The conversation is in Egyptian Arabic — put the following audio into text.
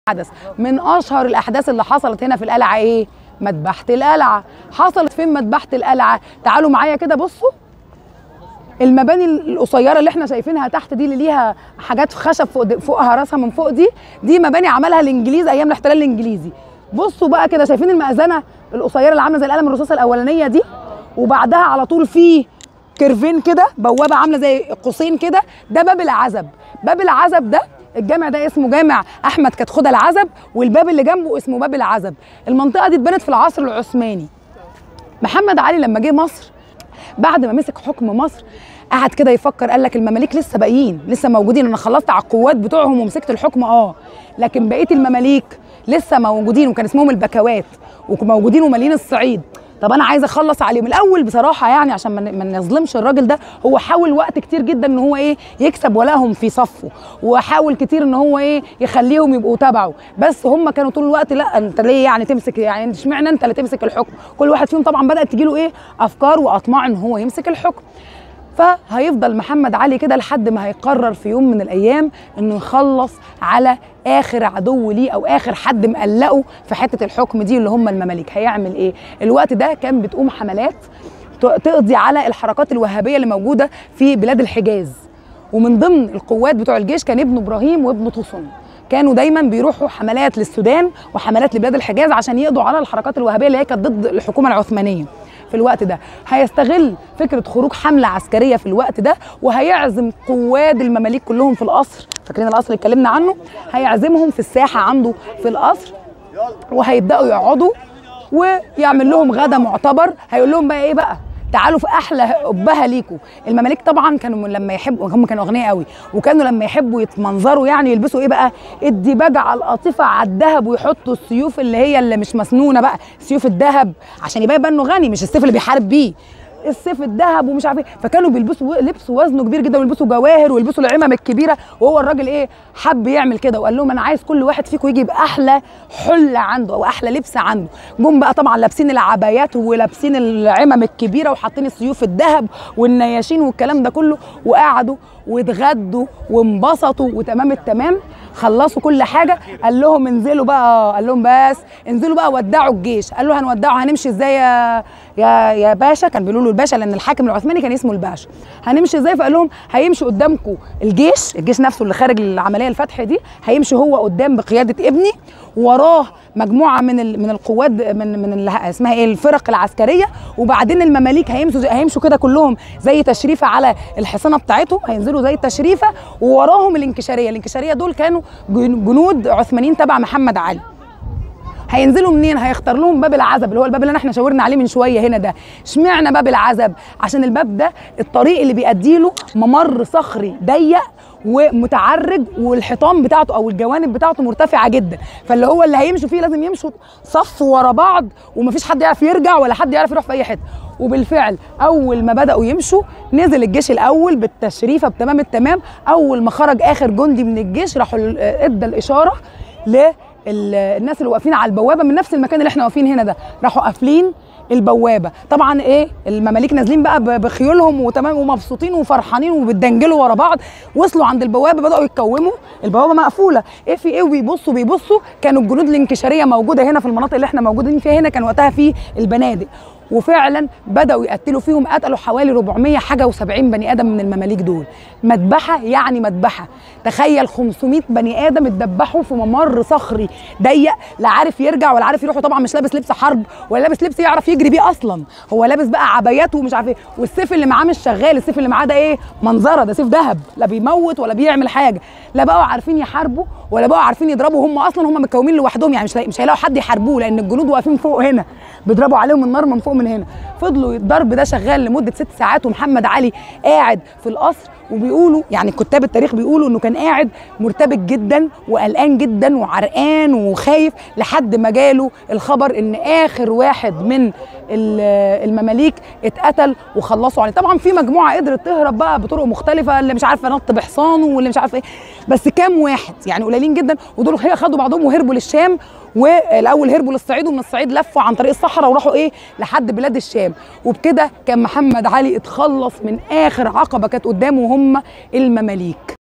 حدث من اشهر الاحداث اللي حصلت هنا في القلعه ايه مذبحه القلعه حصلت فين مذبحه القلعه تعالوا معايا كده بصوا المباني القصيره اللي احنا شايفينها تحت دي اللي ليها حاجات خشب فوق فوقها راسها من فوق دي دي مباني عملها الانجليز ايام الاحتلال الانجليزي بصوا بقى كده شايفين المأذنه القصيره اللي عامله زي القلم الرصاص الاولانيه دي وبعدها على طول في كيرفين كده بوابه عامله زي قوسين كده ده باب العزب باب العزب ده الجامع ده اسمه جامع احمد كتخدة العزب والباب اللي جنبه اسمه باب العزب المنطقه دي اتبنت في العصر العثماني محمد علي لما جه مصر بعد ما مسك حكم مصر قعد كده يفكر قال لك المماليك لسه باقيين لسه موجودين انا خلصت على القوات بتوعهم ومسكت الحكم اه لكن بقيه المماليك لسه موجودين وكان اسمهم البكوات وموجودين ومالين الصعيد طب انا عايزه اخلص عليهم الاول بصراحه يعني عشان ما نظلمش الراجل ده هو حاول وقت كتير جدا ان هو ايه يكسب ولائهم في صفه وحاول كتير ان هو ايه يخليهم يبقوا تبعه بس هم كانوا طول الوقت لا انت ليه يعني تمسك يعني اشمعنى انت اللي تمسك الحكم كل واحد فيهم طبعا بدات تجيله ايه افكار واطماع ان هو يمسك الحكم فهيفضل محمد علي كده لحد ما هيقرر في يوم من الايام انه يخلص على اخر عدو ليه او اخر حد مقلقه في حته الحكم دي اللي هم المماليك هيعمل ايه الوقت ده كان بتقوم حملات تقضي على الحركات الوهابيه اللي موجوده في بلاد الحجاز ومن ضمن القوات بتوع الجيش كان ابن ابراهيم وابن طوسن كانوا دايما بيروحوا حملات للسودان وحملات لبلاد الحجاز عشان يقضوا على الحركات الوهابيه اللي هي كانت ضد الحكومه العثمانيه في الوقت ده هيستغل فكره خروج حمله عسكريه في الوقت ده وهيعزم قواد المماليك كلهم في القصر فاكرين القصر اللي اتكلمنا عنه هيعزمهم في الساحه عنده في القصر وهيبداوا يقعدوا ويعمل لهم غدا معتبر هيقول لهم بقى ايه بقى تعالوا في احلى قبها ليكوا المماليك طبعا كانوا لما يحبوا هم كانوا اغنياء قوي وكانوا لما يحبوا يتمنظروا يعني يلبسوا ايه بقى الديباج على القطيفه على الذهب ويحطوا السيوف اللي هي اللي مش مسنونه بقى سيوف الذهب عشان يبان انه غني مش السيف اللي بيحارب بيه السيف الذهب ومش عارف ايه فكانوا بيلبسوا لبس وزنه كبير جدا ويلبسوا جواهر ويلبسوا العمم الكبيره وهو الراجل ايه حب يعمل كده وقال لهم انا عايز كل واحد فيكم يجي باحلى حله عنده او احلى لبس عنده جم بقى طبعا لابسين العبايات ولابسين العمم الكبيره وحاطين السيوف الذهب والنياشين والكلام ده كله وقعدوا واتغدوا وانبسطوا وتمام التمام خلصوا كل حاجه قال لهم انزلوا بقى قال لهم بس انزلوا بقى ودعوا الجيش قال له هنودعه هنمشي ازاي يا يا يا باشا كان بيقولوا له الباشا لان الحاكم العثماني كان اسمه الباشا هنمشي ازاي فقال لهم هيمشي قدامكم الجيش الجيش نفسه اللي خارج العمليه الفتح دي هيمشي هو قدام بقياده ابني وراه مجموعه من من القوات من من اسمها ايه الفرق العسكريه وبعدين المماليك هيمشوا هيمشوا كده كلهم زي تشريفه على الحصانه بتاعتهم هينزلوا زي التشريفه ووراهم الانكشاريه الانكشاريه دول كانوا جنود عثمانيين تبع محمد علي هينزلوا منين هيختار لهم باب العزب اللي هو الباب اللي احنا شاورنا عليه من شويه هنا ده اشمعنى باب العزب عشان الباب ده الطريق اللي بيؤدي له ممر صخري ضيق ومتعرج والحيطان بتاعته او الجوانب بتاعته مرتفعه جدا فاللي هو اللي هيمشوا فيه لازم يمشوا صف ورا بعض ومفيش حد يعرف يرجع ولا حد يعرف يروح في اي حته وبالفعل اول ما بداوا يمشوا نزل الجيش الاول بالتشريفه بتمام التمام اول ما خرج اخر جندي من الجيش راحوا ادى الاشاره ل الناس اللي واقفين على البوابه من نفس المكان اللي احنا واقفين هنا ده راحوا قافلين البوابه طبعا ايه المماليك نازلين بقى بخيولهم وتمام ومبسوطين وفرحانين وبتدنجلوا ورا بعض وصلوا عند البوابه بداوا يتكوموا البوابه مقفوله ايه في ايه وبيبصوا بيبصوا كانوا الجنود الانكشاريه موجوده هنا في المناطق اللي احنا موجودين فيها هنا كان وقتها في البنادق وفعلا بداوا يقتلوا فيهم قتلوا حوالي 400 حاجه و70 بني ادم من المماليك دول مذبحه يعني مذبحه تخيل 500 بني ادم اتذبحوا في ممر صخري ضيق لا عارف يرجع ولا عارف يروح طبعا مش لابس لبس حرب ولا لابس لبس يعرف يجري بيه اصلا هو لابس بقى عبايات ومش عارف ايه والسيف اللي معاه مش شغال السيف اللي معاه ده ايه منظره ده سيف ذهب لا بيموت ولا بيعمل حاجه لا بقوا عارفين يحاربوا ولا بقوا عارفين يضربوا هم اصلا هم متكومين لوحدهم يعني مش مش هيلاقوا حد يحاربوه لان الجنود واقفين فوق هنا بيضربوا عليهم النار من فوق من هنا فضلوا الضرب ده شغال لمده ست ساعات ومحمد علي قاعد في القصر وبيقولوا يعني كتاب التاريخ بيقولوا انه كان قاعد مرتبك جدا وقلقان جدا وعرقان وخايف لحد ما جاله الخبر ان اخر واحد من المماليك اتقتل وخلصوا عليه طبعا في مجموعه قدرت تهرب بقى بطرق مختلفه اللي مش عارفه نط بحصانه واللي مش عارفه ايه بس كام واحد يعني قليلين جدا ودول هي خدوا بعضهم وهربوا للشام والاول هربوا للصعيد ومن الصعيد لفوا عن طريق الصحراء وراحوا ايه لحد بلاد الشام وبكده كان محمد علي اتخلص من اخر عقبه كانت قدامه هم المماليك